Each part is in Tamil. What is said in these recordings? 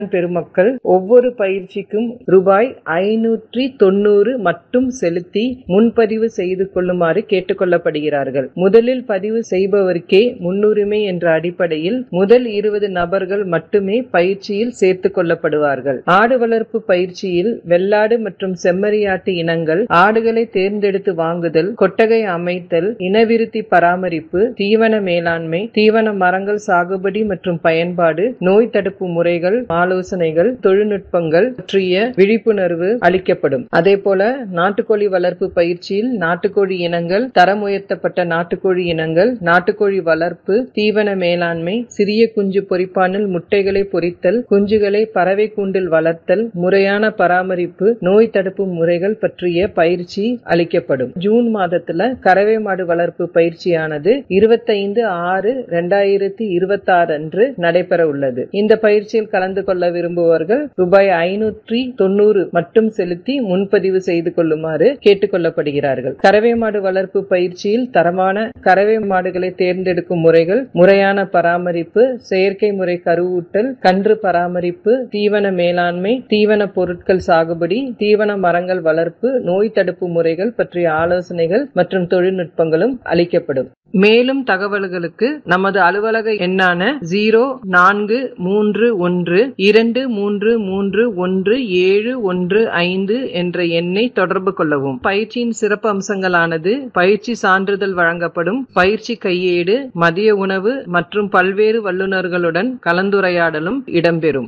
பெருமக்கள் ஒவ்வொரு பயிற்சிக்கும் ரூபாய் ஐநூற்றி தொண்ணூறு மட்டும் செலுத்தி முன்பதிவு செய்து கொள்ளுமாறு கேட்டுக்கொள்ளப்படுகிறார்கள் முதலில் பதிவு செய்பவருக்கே முன்னுரிமை என்ற அடிப்படையில் முதல் இருபது நபர்கள் மட்டுமே பயிற்சியில் சேர்த்துக் கொள்ளப்படுவார்கள் ஆடு வளர்ப்பு பயிற்சியில் வெள்ளாடு மற்றும் செம்மறியாட்டு இனங்கள் ஆடுகளை தேர்ந்தெடுத்து வாங்குதல் கொட்டகை அமைத்தல் இனவிருத்தி பராமரிப்பு தீவன மேலாண்மை தீவன மரங்கள் சாகுபடி மற்றும் பயன்பாடு நோய் தடுப்பு முறைகள் ஆலோசனைகள் தொழில்நுட்பங்கள் பற்றிய விழிப்புணர்வு அளிக்கப்படும் அதேபோல நாட்டுக்கோழி வளர்ப்பு பயிற்சியில் நாட்டுக்கோழி இனங்கள் தரம் உயர்த்தப்பட்ட நாட்டுக்கோழி இனங்கள் நாட்டுக்கோழி வளர்ப்பு தீவன மேலாண்மை சிறிய குஞ்சு பொரிப்பானில் முட்டைகளை பொரித்தல் குஞ்சுகளை பறவை கூண்டில் வளர்த்தல் முறையான பராமரிப்பு நோய் தடுப்பு முறைகள் பற்றிய பயிற்சி அளிக்கப்படும் ஜூன் மாதத்துல கறவை மாடு வளர்ப்பு பயிற்சியானது இருபத்தைந்து ஆறு இரண்டாயிரத்தி இருபத்தி ஆறு அன்று நடைபெற உள்ளது இந்த பயிற்சியில் கலந்து கொள்ள விரும்புபவர்கள் ரூபாய் ஐநூற்றி தொண்ணூறு மட்டும் செலுத்தி முன்பதிவு செய்து கொள்ளுமாறு கேட்டுக் கொள்ளப்படுகிறார்கள் கறவை மாடு வளர்ப்பு பயிற்சியில் தரமான கறவை மாடுகளை தேர்ந்தெடுக்கும் முறைகள் முறையான பராமரிப்பு செயற்கை முறை கருவூட்டல் கன்று பராமரிப்பு தீவன மேலாண்மை தீவன பொருட்கள் சாகுபடி தீவன மரங்கள் வளர்ப்பு நோய் தடுப்பு முறைகள் பற்றிய ஆலோசனைகள் மற்றும் தொழில்நுட்பங்களும் அளிக்கப்படும் மேலும் தகவல்களுக்கு நமது அலுவலக எண்ணான ஜீரோ நான்கு மூன்று ஒன்று இரண்டு மூன்று மூன்று ஒன்று ஏழு ஒன்று ஐந்து என்ற எண்ணை தொடர்பு கொள்ளவும் பயிற்சியின் சிறப்பு அம்சங்களானது பயிற்சி சான்றிதழ் வழங்கப்படும் பயிற்சி கையேடு மதிய உணவு மற்றும் பல்வேறு வல்லுநர்களுடன் கலந்துரையாடலும் இடம்பெறும்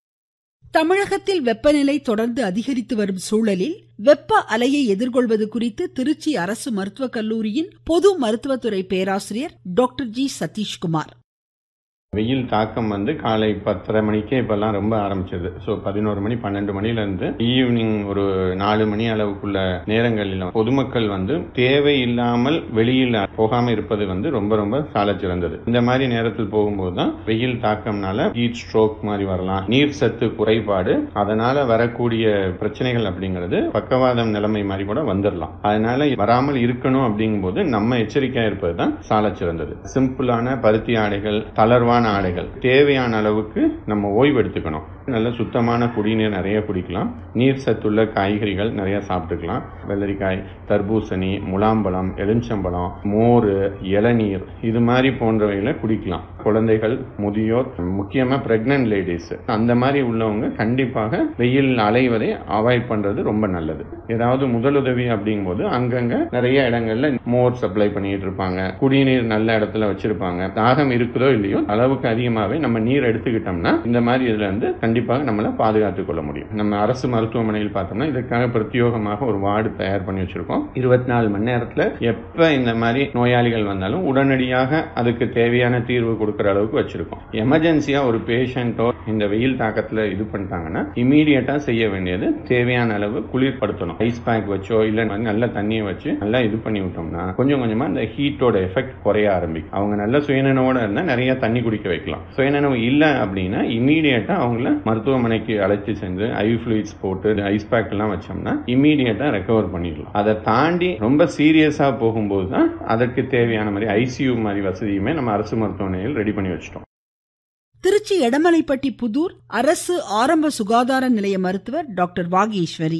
தமிழகத்தில் வெப்பநிலை தொடர்ந்து அதிகரித்து வரும் சூழலில் வெப்ப அலையை எதிர்கொள்வது குறித்து திருச்சி அரசு மருத்துவக் கல்லூரியின் பொது மருத்துவத்துறை பேராசிரியர் டாக்டர் ஜி சதீஷ்குமார் வெயில் தாக்கம் வந்து காலை பத்தரை மணிக்கே இப்பெல்லாம் ரொம்ப ஆரம்பிச்சது ஸோ பதினோரு மணி பன்னெண்டு மணிலேருந்து ஈவினிங் ஒரு நாலு மணி அளவுக்குள்ள நேரங்களில் பொதுமக்கள் வந்து தேவையில்லாமல் வெளியில் போகாமல் இருப்பது வந்து ரொம்ப ரொம்ப சால சிறந்தது இந்த மாதிரி நேரத்தில் போகும்போது தான் வெயில் தாக்கம்னால ஹீட் ஸ்ட்ரோக் மாதிரி வரலாம் நீர் சத்து குறைபாடு அதனால வரக்கூடிய பிரச்சனைகள் அப்படிங்கிறது பக்கவாதம் நிலைமை மாதிரி கூட வந்துடலாம் அதனால வராமல் இருக்கணும் அப்படிங்கும்போது நம்ம எச்சரிக்கையா இருப்பது தான் சால சிறந்தது சிம்பிளான பருத்தி ஆடைகள் தளர்வான ஆடைகள் தேவையான அளவுக்கு நம்ம ஓய்வு எடுத்துக்கணும் நல்ல சுத்தமான குடிநீர் நிறைய குடிக்கலாம் நீர் சத்துள்ள காய்கறிகள் நிறைய சாப்பிட்டுக்கலாம் வெள்ளரிக்காய் தர்பூசணி முலாம்பழம் எலுமிச்சம்பழம் மோர் இளநீர் இது மாதிரி போன்றவைகளை குடிக்கலாம் குழந்தைகள் முதியோர் முக்கியமா பிரெக்னன்ட் லேடிஸ் அந்த மாதிரி உள்ளவங்க கண்டிப்பாக வெயில் அலைவதை அவாய்ட் பண்றது ரொம்ப நல்லது ஏதாவது முதலுதவி அப்படிங்கும்போது அங்கங்க நிறைய இடங்கள்ல மோர் சப்ளை பண்ணிட்டு இருப்பாங்க குடிநீர் நல்ல இடத்துல வச்சிருப்பாங்க தாகம் இருக்குதோ இல்லையோ அளவுக்கு அதிகமாகவே நம்ம நீர் எடுத்துக்கிட்டோம்னா இந்த மாதிரி இதுல இருந்து கண்டிப்பாக நம்மளை பாதுகாத்துக் கொள்ள முடியும் நம்ம அரசு மருத்துவமனையில் பார்த்தோம்னா இதற்காக பிரத்யோகமாக ஒரு வார்டு தயார் பண்ணி வச்சிருக்கோம் இருபத்தி நாலு மணி நேரத்துல எப்ப இந்த மாதிரி நோயாளிகள் வந்தாலும் உடனடியாக அதுக்கு தேவையான தீர்வு கொடுக்கிற அளவுக்கு வச்சிருக்கோம் எமர்ஜென்சியா ஒரு பேஷண்டோ இந்த வெயில் தாக்கத்துல இது பண்ணிட்டாங்கன்னா இமீடியட்டா செய்ய வேண்டியது தேவையான அளவு குளிர்படுத்தணும் ஐஸ் பேக் வச்சோ இல்ல நல்ல தண்ணியை வச்சு நல்லா இது பண்ணி விட்டோம்னா கொஞ்சம் கொஞ்சமா இந்த ஹீட்டோட எஃபெக்ட் குறைய ஆரம்பிக்கும் அவங்க நல்ல சுயநினைவோட இருந்தா நிறைய தண்ணி குடிக்க வைக்கலாம் சுயநினைவு இல்லை அப்படின்னா இமீடியட்டா அவங்கள மருத்துவமனைக்கு அழைத்து சென்று ஐ ஃபிளூயிட்ஸ் போட்டு ஐஸ் பேக் எல்லாம் வச்சோம்னா இமீடியட்டா ரெக்கவர் பண்ணிடலாம் அதை தாண்டி ரொம்ப சீரியஸா போகும்போது தான் அதற்கு தேவையான மாதிரி ஐசியூ மாதிரி வசதியுமே நம்ம அரசு மருத்துவமனையில் ரெடி பண்ணி வச்சிட்டோம் திருச்சி எடமலைப்பட்டி புதூர் அரசு ஆரம்ப சுகாதார நிலைய மருத்துவர் டாக்டர் வாகீஸ்வரி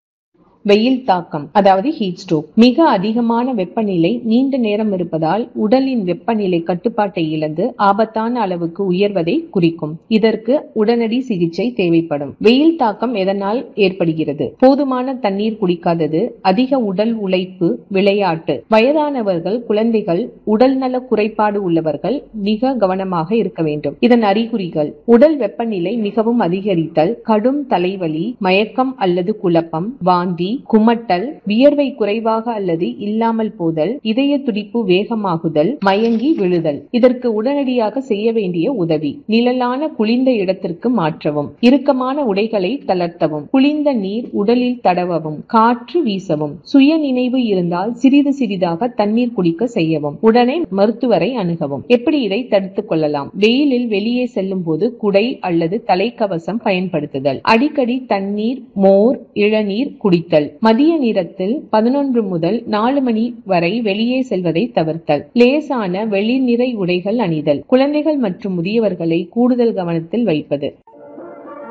வெயில் தாக்கம் அதாவது ஹீட் ஸ்ட்ரோக் மிக அதிகமான வெப்பநிலை நீண்ட நேரம் இருப்பதால் உடலின் வெப்பநிலை கட்டுப்பாட்டை இழந்து ஆபத்தான அளவுக்கு உயர்வதை குறிக்கும் இதற்கு உடனடி சிகிச்சை தேவைப்படும் வெயில் தாக்கம் எதனால் ஏற்படுகிறது போதுமான தண்ணீர் குடிக்காதது அதிக உடல் உழைப்பு விளையாட்டு வயதானவர்கள் குழந்தைகள் உடல் நல குறைபாடு உள்ளவர்கள் மிக கவனமாக இருக்க வேண்டும் இதன் அறிகுறிகள் உடல் வெப்பநிலை மிகவும் அதிகரித்தல் கடும் தலைவலி மயக்கம் அல்லது குழப்பம் வாந்தி குமட்டல் வியர்வை குறைவாக அல்லது இல்லாமல் போதல் இதய துடிப்பு வேகமாகுதல் மயங்கி விழுதல் இதற்கு உடனடியாக செய்ய வேண்டிய உதவி நிழலான குளிர்ந்த இடத்திற்கு மாற்றவும் இறுக்கமான உடைகளை தளர்த்தவும் குளிர்ந்த நீர் உடலில் தடவவும் காற்று வீசவும் சுய நினைவு இருந்தால் சிறிது சிறிதாக தண்ணீர் குடிக்க செய்யவும் உடனே மருத்துவரை அணுகவும் எப்படி இதை தடுத்துக் கொள்ளலாம் வெயிலில் வெளியே செல்லும் போது குடை அல்லது தலைக்கவசம் பயன்படுத்துதல் அடிக்கடி தண்ணீர் மோர் இளநீர் குடித்தல் மதிய நேரத்தில் பதினொன்று முதல் நாலு மணி வரை வெளியே செல்வதை தவிர்த்தல் லேசான வெளிநிறை உடைகள் அணிதல் குழந்தைகள் மற்றும் முதியவர்களை கூடுதல் கவனத்தில் வைப்பது